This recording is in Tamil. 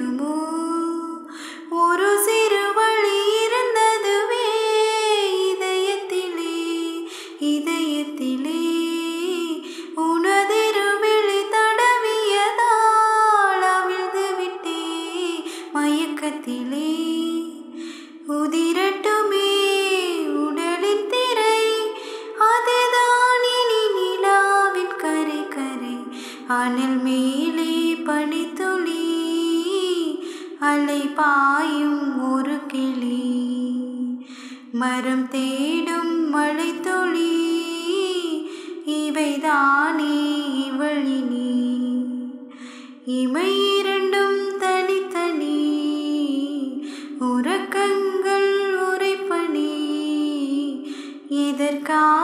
வேண்டுமோ ஒரு சிறு வழி இருந்ததுவே இதயத்திலே இதயத்திலே உனதிருவிழி தடவியதால் அவிழ்ந்து விட்டே மயக்கத்திலே உதிரட்டுமே உடலின் திரை அதுதான் இனி நிலாவின் கரை கரை அனல் மேலே பனித்துளி அலை பாயும் ஒரு கிளி மரம் தேடும் மழைத்துளி இவைதானே இவழினி இமை இரண்டும் தனித்தனி உறக்கங்கள் உரைப்பணி எதற்காக